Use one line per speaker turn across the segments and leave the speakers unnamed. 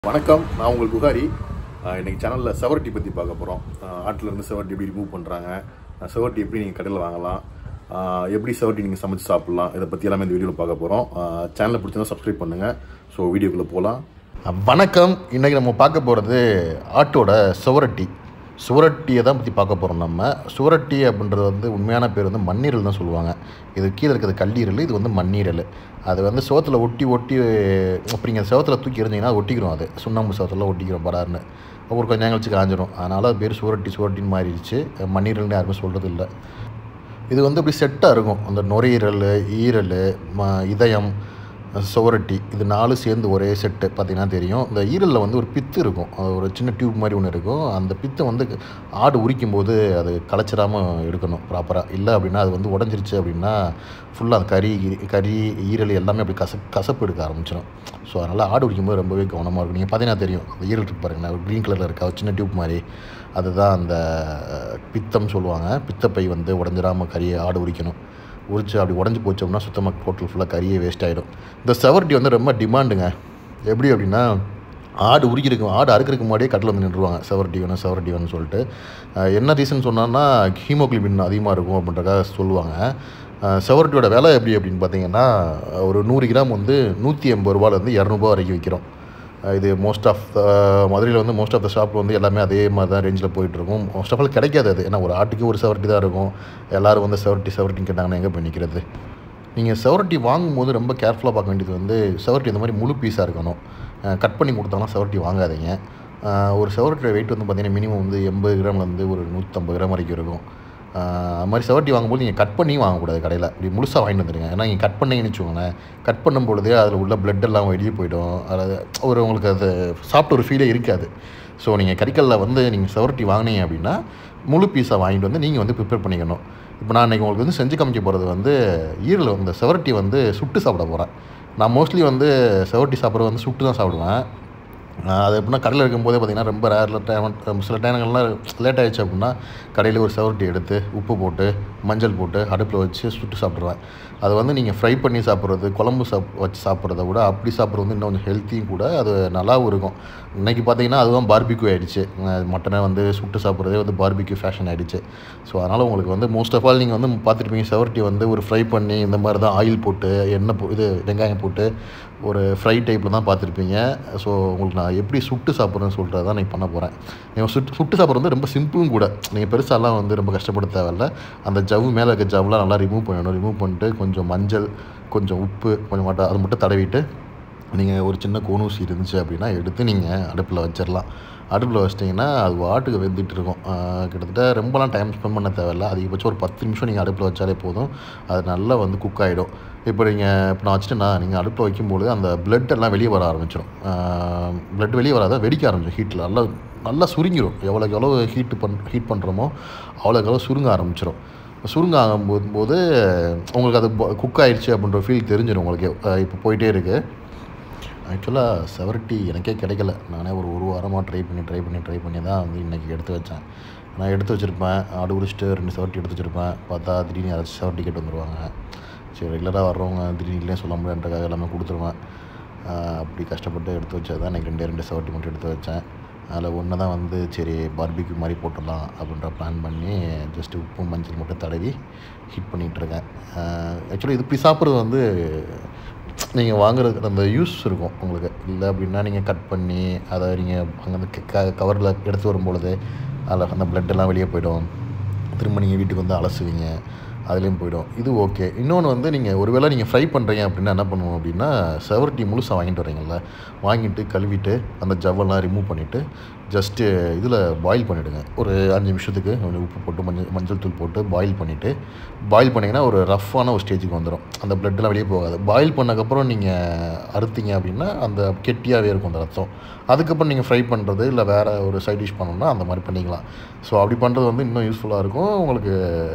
வணக்கம் நான் உங்கள் புகாரி ஆஹ் இன்னைக்கு சேனலில் செவரட்டி பற்றி பார்க்க போகிறோம் ஆட்டிலேருந்து செவரட்டி எப்படி ரிமூவ் பண்ணுறாங்க செவரட்டி எப்படி நீங்கள் கடையில் வாங்கலாம் ஆஹ் எப்படி செவரட்டி நீங்கள் சமைச்சு சாப்பிட்லாம் இதை பற்றி எல்லாமே இந்த வீடியோவில் பார்க்க போகிறோம் சேனலை பிடிச்சிருந்தா சப்ஸ்கிரைப் பண்ணுங்கள் ஸோ வீடியோக்குள்ளே போகலாம்
வணக்கம் இன்றைக்கி நம்ம பார்க்க போகிறது ஆட்டோட சுவரட்டி சுவரட்டியை தான் பற்றி பார்க்க போகிறோம் நம்ம சுவரட்டி அப்படின்றது வந்து உண்மையான பேர் வந்து மண்ணீரல் தான் சொல்லுவாங்க இது கீழே இருக்கிறது கல்லீரல் இது வந்து மண்ணீரல் அது வந்து சோத்தில் ஒட்டி ஒட்டி அப்படிங்கிற சோத்தில் தூக்கி எறிஞ்சிங்கன்னா அது ஒட்டிக்கிறோம் அது சுண்ணாம்பு சோத்தில் ஒட்டிக்கிறோம் படார்னு ஒரு கொஞ்சம் நேரம் கழிச்சு காஞ்சிரும் அதனால் அது பேர் சுவரட்டி சுவரட்டின்னு மாறிடுச்சு மண்ணீரல்னு யாருமே சொல்கிறது இல்லை இது வந்து அப்படி செட்டாக இருக்கும் அந்த நுரையீரல் ஈரல் ம இதயம் சுவரட்டி இது நாலு சேர்ந்து ஒரே செட்டு பார்த்தீங்கன்னா தெரியும் இந்த ஈரலில் வந்து ஒரு பித்து இருக்கும் அது ஒரு சின்ன டியூப் மாதிரி ஒன்று இருக்கும் அந்த பித்தை வந்து ஆடு உரிக்கும் போது அது களைச்சிடாமல் எடுக்கணும் ப்ராப்பராக இல்லை அப்படின்னா அது வந்து உடஞ்சிருச்சு அப்படின்னா ஃபுல்லாக அந்த கறி கறி ஈரல் எல்லாமே அப்படி கச கசப்பு எடுக்க ஆரம்பிச்சிடும் ஸோ அதனால் ஆடு உரிக்கும் போது ரொம்பவே கவனமாக இருக்கும் நீங்கள் பார்த்தீங்கன்னா தெரியும் அந்த ஈரல் இருக்கு பாருங்களேன் ஒரு க்ரீன் கலரில் இருக்கா ஒரு சின்ன டியூப் மாதிரி அதுதான் அந்த பித்தம் சொல்லுவாங்க பித்தப்பை வந்து உடஞ்சிடாமல் கறியை ஆடு உரிக்கணும் உரிச்சு அப்படி உடஞ்சி போச்சு அப்படின்னா சுத்தமாக டோட்டல் ஃபுல்லாக கறியே வேஸ்ட் ஆகிடும் இந்த செவர்ட்டி வந்து ரொம்ப டிமாண்டுங்க எப்படி அப்படின்னா ஆடு உரிக்கிறதுக்கு ஆடு அறுக்கிறதுக்கு முன்னாடியே கட்டில் வந்து நின்றுவாங்க செவர்ட்டி வேணும் செவர்ட்டி வேணும்னு சொல்லிட்டு அஹ் என்ன ரீசன் சொன்னான்னா ஹீமோக்ளோபின் அதிகமாக இருக்கும் அப்படின்றக்காக சொல்லுவாங்க அஹ் செவர்ட்டியோட விலை எப்படி அப்படின்னு பார்த்தீங்கன்னா ஒரு நூறு கிராம் வந்து நூற்றி எண்பது ரூபாலேருந்து இரநூறுபா வரைக்கும் விற்கிறோம் இது மோஸ்ட் ஆஃப் மதுரையில் வந்து மோஸ்ட் ஆஃப் த ஷாப் வந்து எல்லாமே அதே மாதிரி தான் ரேஞ்சில் போயிட்டுருக்கும் மோஸ்ட் ஆஃப் ஆல் கிடைக்காது அது ஏன்னா ஒரு ஆட்டுக்கு ஒரு செவரட்டி தான் இருக்கும் எல்லோரும் வந்து செவரட்டி செவரட்டின்னு கேட்டாங்கன்னா எங்கே போய் நிற்கிறது நீங்கள் செவரட்டி வாங்கும்போது ரொம்ப கேர்ஃபுல்லாக பார்க்க வேண்டியது வந்து செவரட்டி இந்த மாதிரி முழு பீஸாக இருக்கணும் கட் பண்ணி கொடுத்தாங்கன்னா செவரட்டி வாங்காதீங்க அஹ் ஒரு செவரட்டியோட வெயிட் வந்து பார்த்திங்கன்னா மினிமம் வந்து எண்பது கிராம்லேருந்து ஒரு நூற்றம்பது கிராம் வரைக்கும் இருக்கும் ஆஹ் அது மாதிரி செவட்டி வாங்கும்போது நீங்கள் கட் பண்ணி வாங்கக்கூடாது கடையில் இப்படி முழுசாக வாங்கிட்டு வந்துடுங்க ஏன்னா நீங்கள் கட் பண்ணீங்கன்னு வச்சுக்கோங்களேன் கட் பண்ணும் பொழுதே அதில் உள்ள blood எல்லாம் வெளியே போயிடும் அதாவது ஒரு உங்களுக்கு அது சாப்பிட்ட ஒரு ஃபீலே இருக்காது ஸோ நீங்கள் கறிக்கல்லில் வந்து நீங்கள் செவரட்டி வாங்கினீங்க அப்படின்னா முழு பீஸாக வாங்கிட்டு வந்து நீங்கள் வந்து ப்ரிப்பேர் பண்ணிக்கணும் இப்போ நான் இன்றைக்கி உங்களுக்கு வந்து செஞ்சு காமிக்க போகிறது வந்து ஈரல் வந்து செவரட்டி வந்து சுட்டு சாப்பிட போகிறேன் நான் மோஸ்ட்லி வந்து செவரட்டி சாப்பிட்றது வந்து சுட்டு தான் சாப்பிடுவேன் ஆஹ் அது எப்படின்னா கடையில் இருக்கும்போதே பார்த்தீங்கன்னா ரொம்ப ரேரில் டைம் சில டைம்கள்லாம் லேட் ஆயிடுச்சு அப்படின்னா கடையில் ஒரு செவரட்டி எடுத்து உப்பு போட்டு மஞ்சள் போட்டு அடுப்பில் வச்சு சுட்டு சாப்பிட்ருவேன் அது வந்து நீங்கள் ஃப்ரை பண்ணி சாப்பிட்றது குழம்பு சாப் வச்சு சாப்பிட்றத விட அப்படி சாப்பிட்றது வந்து இன்னும் கொஞ்சம் ஹெல்த்தியும் கூட அது நல்லாவும் இருக்கும் இன்றைக்கி பார்த்தீங்கன்னா அதுதான் பார்பிக்யூ ஆகிடுச்சு மட்டனை வந்து சுட்டு சாப்பிட்றதே வந்து பார்பிக்யூ ஃபேஷன் ஆகிடுச்சு ஸோ அதனால் உங்களுக்கு வந்து மோஸ்ட் ஆஃப் ஆல் நீங்கள் வந்து பார்த்துருப்பீங்க செவரட்டி வந்து ஒரு ஃப்ரை பண்ணி இந்த மாதிரி தான் ஆயில் போட்டு எண்ணெய் போ இது வெங்காயம் போட்டு ஒரு ஃப்ரை டைப்பில் தான் பார்த்துருப்பீங்க ஸோ உங்களுக்கு நான் எப்படி சுட்டு சாப்பிட்றேன்னு சொல்லிட்டு தான் நீங்கள் பண்ண போகிறேன் நீங்கள் சுட்டு சுட்டு சாப்பிட்றது வந்து ரொம்ப சிம்பிளும் கூட நீங்கள் பெருசாலாம் வந்து ரொம்ப கஷ்டப்பட தேவையில்ல அந்த ஜவ்வு மேலே இருக்க ஜவ்வுலாம் நல்லா ரிமூவ் பண்ணணும் ரிமூவ் பண்ணிட்டு கொஞ்சம் மஞ்சள் கொஞ்சம் உப்பு கொஞ்சம் மட்டும் அது மட்டும் தடவிட்டு நீங்கள் ஒரு சின்ன கோனூசி இருந்துச்சு அப்படின்னா எடுத்து நீங்கள் அடுப்பில் வச்சிடலாம் அடுப்பில் வச்சிட்டிங்கன்னா அது வாட்டுக்கு வெந்துட்டு இருக்கும் ஆஹ் கிட்டத்தட்ட ரொம்பலாம் டைம் ஸ்பெண்ட் பண்ண தேவையில்ல அதிகபட்சம் ஒரு பத்து நிமிஷம் நீங்கள் அடுப்பில் வச்சாலே போதும் அது நல்லா வந்து குக் ஆகிடும் இப்போ நீங்கள் இப்போ நான் வச்சுட்டேன்னா நீங்கள் அடுப்பில் வைக்கும்போது அந்த blood எல்லாம் வெளியே வர ஆரம்பிச்சிடும் blood வெளியே வராத வெடிக்க ஆரம்பிச்சிடும் ஹீட்டில் நல்லா நல்லா சுருங்கிடும் எவ்வளோக்கு எவ்வளோ ஹீட்டு பண் ஹீட் பண்ணுறோமோ அவ்வளோக்கு எவ்வளோ சுருங்க ஆரம்பிச்சிடும் சுருங்க ஆகும்போது போது உங்களுக்கு அது குக் ஆயிடுச்சு அப்படின்ற ஃபீல் தெரிஞ்சிடும் உங்களுக்கு அஹ் இப்போ போயிட்டே இருக்குது ஆக்சுவலாக செவரட்டி எனக்கே கிடைக்கல நானே ஒரு ஒரு வாரமாக ட்ரை பண்ணி ட்ரை பண்ணி ட்ரை பண்ணி தான் வந்து இன்றைக்கி எடுத்து வச்சேன் நான் எடுத்து வச்சுருப்பேன் ஆடு உரிச்சிட்டு ரெண்டு செவரட்டி எடுத்து வச்சுருப்பேன் பார்த்தா திடீர்னு யாராச்சும் செவரட்டி கேட்டு வந்துடுவாங்க சரி ரெகுலராக வர்றவங்க திடீர்னு இல்லையே சொல்ல முடியாதுன்றக்காக எல்லாமே கொடுத்துருவேன் ஆஹ் அப்படி கஷ்டப்பட்டு எடுத்து வச்சது தான் இன்றைக்கி ரெண்டே ரெண்டு செவரட்டி மட்டும் எடுத்து வச்சேன் அதில் ஒன்று தான் வந்து சரி பார்பிக்யூ மாதிரி போட்டுடலாம் அப்படின்ற பிளான் பண்ணி ஜஸ்ட்டு உப்பு மஞ்சள் மட்டும் தடவி ஹீட் பண்ணிகிட்ருக்கேன் ஆக்சுவலி இது இப்படி சாப்பிட்றது வந்து நீங்கள் வாங்குறது அந்த யூஸ் இருக்கும் உங்களுக்கு இல்லை அப்படின்னா நீங்கள் கட் பண்ணி அதை நீங்கள் அங்கே க கவரில் எடுத்து வரும்பொழுது அதில் அந்த blood எல்லாம் வெளியே போயிடும் திரும்ப நீங்கள் வீட்டுக்கு வந்து அலசுவீங்க அதுலேயும் போயிடும் இது ஓகே இன்னொன்று வந்து நீங்கள் ஒருவேளை நீங்கள் ஃப்ரை பண்ணுறீங்க அப்படின்னா என்ன பண்ணுவோம் அப்படின்னா செவரட்டி முழுசாக வாங்கிட்டு வரீங்கல்ல வாங்கிட்டு கழுவிட்டு அந்த ஜவ்வெல்லாம் ரிமூவ் பண்ணிவிட்டு ஜஸ்ட்டு இதில் பாயில் பண்ணிவிடுங்க ஒரு அஞ்சு நிமிஷத்துக்கு கொஞ்சம் உப்பு போட்டு மஞ்சள் மஞ்சள் தூள் போட்டு பாயில் பண்ணிவிட்டு பாயில் பண்ணிங்கன்னா ஒரு ரஃப்பான ஒரு ஸ்டேஜுக்கு வந்துடும் அந்த bloodலாம் வெளியே போகாது பாயில் பண்ணக்கப்புறம் நீங்கள் அறுத்தீங்க அப்படின்னா அந்த கெட்டியாகவே இருக்கும் அந்த ரத்தம் அதுக்கப்புறம் நீங்கள் ஃப்ரை பண்ணுறது இல்லை வேறு ஒரு சைட் டிஷ் பண்ணணும்னா அந்த மாதிரி பண்ணிக்கலாம் ஸோ அப்படி பண்ணுறது வந்து இன்னும் யூஸ்ஃபுல்லாக இருக்கும் உங்களுக்கு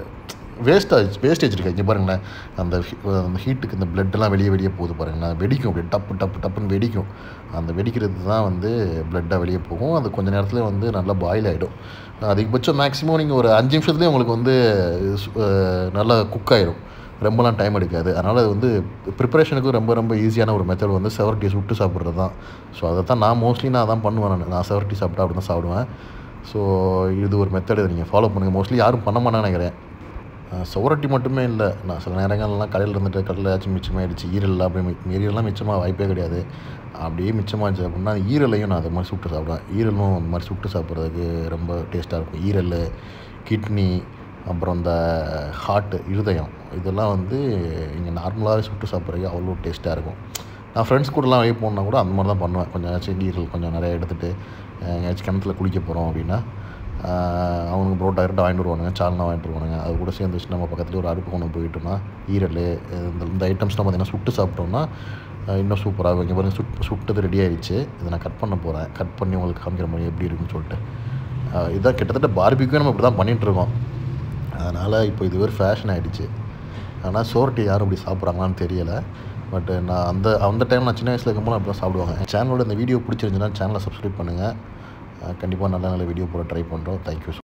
வேஸ்டாக வேஸ்டேஜ் இருக்குது இங்கே பாருங்களேன் அந்த ஹீ- அந்த ஹீட்டுக்கு இந்த bloodலாம் வெளியே வெளியே போகுது பாருங்களேன் வெடிக்கும் அப்படியே டப்பு டப்பு டப்புன்னு வெடிக்கும் அந்த வெடிக்கிறது தான் வந்து blood-ஆ வெளியே போகும் அது கொஞ்ச நேரத்தில் வந்து நல்லா பாயில் ஆகிடும் அதிகபட்சம் மேக்ஸிமம் நீங்கள் ஒரு அஞ்சு நிமிஷத்துலேயே உங்களுக்கு வந்து சு- அஹ் நல்லா குக் ஆகிடும் ரொம்பலாம் டைம் எடுக்காது அதனால் அது வந்து ப்ரிப்பரேஷனுக்கு ரொம்ப ரொம்ப ஈஸியான ஒரு மெத்தட் வந்து செவரட்டியை சுட்டு சாப்பிட்றது தான் ஸோ அதை தான் நான் மோஸ்ட்லி நான் அதான் பண்ணுவேன் நான் நான் செவரட்டி சாப்பிட்டா அப்படி தான் சாப்பிடுவேன் ஸோ இது ஒரு மெத்தட் இதை நீங்கள் ஃபாலோ பண்ணுங்கள் மோஸ்ட்லி யாரும் பண்ண மாட்டாங்கன்னு நினைக்கிறேன் சுவரொட்டி மட்டுமே இல்லை நான் சில நேரங்கள்லாம் கடையில் இருந்துட்டு கடையில் ஏதாச்சும் மிச்சமாகிடுச்சு ஈரல் அப்படி மி- ஈரல்லாம் மிச்சமாக வாய்ப்பே கிடையாது அப்படியே மிச்சமாகிடுச்சு அப்படின்னா அந்த ஈரலையும் நான் அது மாதிரி சுட்டு சாப்பிடுவேன் ஈரலும் அந்த மாதிரி சுட்டு சாப்பிட்றதுக்கு ரொம்ப டேஸ்ட்டாக இருக்கும் ஈரல் கிட்னி அப்புறம் இந்த ஹார்ட்டு இருதயம் இதெல்லாம் வந்து இங்கே நார்மலாகவே சுட்டு சாப்பிட்றதுக்கு அவ்வளோ டேஸ்ட்டாக இருக்கும் நான் ஃப்ரெண்ட்ஸ் கூடலாம் வெளியே போனா கூட அந்த மாதிரி தான் பண்ணுவேன் கொஞ்சம் ஏதாச்சும் ஈரல் கொஞ்சம் நிறைய எடுத்துகிட்டு எங்கேயாச்சும் கிணத்துல குளிக்க போகிறோம் அப்படின்னா ஆஹ் அவனுக்கு புரோட்டா கிட்ட வாங்கிட்டு வருவானுங்க சால்னா வாங்கிட்டு வருவானுங்க அது கூட சேர்ந்து வச்சு நம்ம பக்கத்துலேயே ஒரு அடுப்பு கொண்டு போயிட்டோம்னா ஈரல் இந்த இந்த ஐட்டம்ஸ்லாம் பார்த்தீங்கன்னா சுட்டு சாப்பிட்டோம்னா ஆஹ் இன்னும் சூப்பராக இங்கே பாருங்க சுட் சுட்டது ரெடி ஆயிடுச்சு இதை நான் கட் பண்ண போகிறேன் கட் பண்ணி உங்களுக்கு காமிக்கிற மாதிரி எப்படி இருக்குன்னு சொல்லிட்டு ஆஹ் இதான் கிட்டத்தட்ட பார்பிக்கும் நம்ம இப்படி தான் பண்ணிகிட்ருக்கோம் அதனால் இப்போ இது ஒரு ஃபேஷன் ஆகிடுச்சு ஆனால் சோர்ட்டி யாரும் இப்படி சாப்பிட்றாங்களான்னு தெரியலை பட் நான் அந்த அந்த டைம் நான் சின்ன வயசில் இருக்கும்போது அப்படி தான் சாப்பிடுவாங்க சேனலோட இந்த வீடியோ பிடிச்சிருந்துச்சுன்னா சேனலை சப்ஸ்கிரைப் பண்ணுங்கள் கண்டிப்பாக நல்ல நல்ல வீடியோ போட ட்ரை பண்ணுறோம் தேங்க்யூ